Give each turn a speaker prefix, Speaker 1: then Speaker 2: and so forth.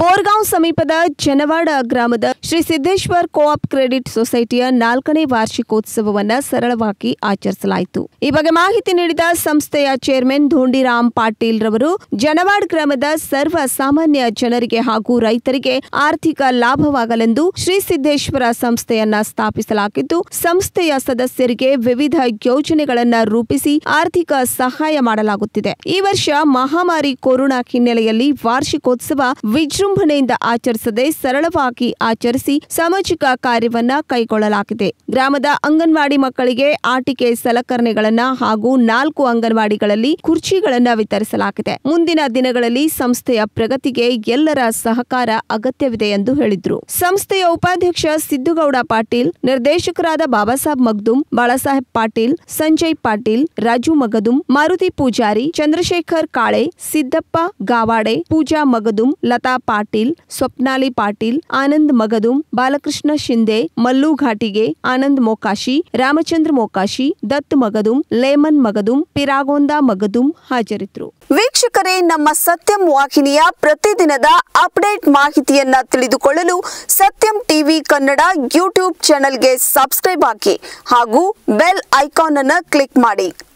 Speaker 1: ಬೋರ್ಗಾಂವ್ ಸಮೀಪದ ಜನವಾಡ ಗ್ರಾಮದ Shri Siddeshwar coop credit ಸೊಸೈಟಿಯ ನಾಲ್ಕನೇ ವಾರ್ಷಿಕೋತ್ಸವವನ್ನ ಸರಳವಾಗಿ ಆಚರಿಸಲಾಯಿತು ಈ ಬಗ್ಗೆ ಮಾಹಿತಿ ನೀಡಿದ ಸಂಸ್ಥೆಯ ಚೇರ್ಮನ್ ಧೋಂಡಿರಾಮ್ ಪಾಟೀಲ್ ರವರು ಜನವಾಡ್ ಗ್ರಾಮದ ಸರ್ವ ಸಾಮಾನ್ಯ ಜನರಿಗೆ ಹಾಗೂ ರೈತರಿಗೆ ಆರ್ಥಿಕ ಲಾಭವಾಗಲೆಂದು ಶ್ರೀ ಸಿದ್ದೇಶ್ವರ ಸಂಸ್ಥೆಯನ್ನ ಸ್ಥಾಪಿಸಲಾಗಿದ್ದು ಸಂಸ್ಥೆಯ ಸದಸ್ಯರಿಗೆ ವಿವಿಧ ಯೋಜನೆಗಳನ್ನ ರೂಪಿಸಿ ಆರ್ಥಿಕ ಸಹಾಯ ಮಾಡಲಾಗುತ್ತಿದೆ ಈ ವರ್ಷ ಮಹಾಮಾರಿ ಕೊರೋನಾ ಹಿನ್ನೆಲೆಯಲ್ಲಿ ವಾರ್ಷಿಕೋತ್ಸವ ವಿಜೃಂಭಣೆಯಿಂದ ಆಚರಿಸದೆ ಸರಳವಾಗಿ ಆಚರಿಸಿ ಸಾಮಾಜಿಕ ಕಾರ್ಯವನ್ನ ಕೈಗೊಳ್ಳಲಾಗಿದೆ ಗ್ರಾಮದ ಅಂಗನವಾಡಿ ಮಕ್ಕಳಿಗೆ ಆಟಿಕೆ ಸಲಕರಣೆಗಳನ್ನ ಹಾಗೂ ನಾಲ್ಕು ಅಂಗನವಾಡಿಗಳಲ್ಲಿ ಕುರ್ಚಿಗಳನ್ನ ವಿತರಿಸಲಾಗಿದೆ ಮುಂದಿನ ದಿನಗಳಲ್ಲಿ ಸಂಸ್ಥೆಯ ಪ್ರಗತಿಗೆ ಎಲ್ಲರ ಸಹಕಾರ ಅಗತ್ಯವಿದೆ ಎಂದು ಹೇಳಿದ್ರು ಸಂಸ್ಥೆಯ ಉಪಾಧ್ಯಕ್ಷ ಸಿದ್ದುಗೌಡ ಪಾಟೀಲ್ ನಿರ್ದೇಶಕರಾದ ಬಾಬಾಸಾಹೇಬ್ ಮಗ್ದುಮ್ ಬಾಳಾಸಾಹೇಬ್ ಪಾಟೀಲ್ ಸಂಜಯ್ ಪಾಟೀಲ್ ರಾಜು ಮಗದುಂ ಮಾರುತಿ ಪೂಜಾರಿ ಚಂದ್ರಶೇಖರ್ ಕಾಳೆ ಸಿದ್ದಪ್ಪ ಗಾವಾಡೆ ಪೂಜಾ ಮಗದುಂ ಲತಾ ಪಾಟೀಲ್ ಸ್ವಪ್ನಾಲಿ ಪಾಟೀಲ್ ಆನಂದ್ ಮಗದುಂ ಬಾಲಕೃಷ್ಣ ಶಿಂದೆ ಮಲ್ಲು ಘಾಟಿಗೆ ಆನಂದ್ ಮೊಕಾಶಿ ರಾಮಚಂದ್ರ ಮೊಕಾಶಿ ದತ್ ಮಗದುಂ ಲೇಮನ್ ಮಗದುಂ ಪಿರಾಗೋಂದ ಮಗದುಂ ಹಾಜರಿದ್ದರು
Speaker 2: ವೀಕ್ಷಕರೇ ನಮ್ಮ ಸತ್ಯಂ ವಾಹಿನಿಯ ಪ್ರತಿದಿನದ ಅಪ್ಡೇಟ್ ಮಾಹಿತಿಯನ್ನ ತಿಳಿದುಕೊಳ್ಳಲು ಸತ್ಯಂ ಟಿವಿ ಕನ್ನಡ ಯೂಟ್ಯೂಬ್ ಚಾನೆಲ್ಗೆ ಸಬ್ಸ್ಕ್ರೈಬ್ ಹಾಕಿ ಹಾಗೂ ಬೆಲ್ ಐಕಾನ್ ಅನ್ನು ಕ್ಲಿಕ್ ಮಾಡಿ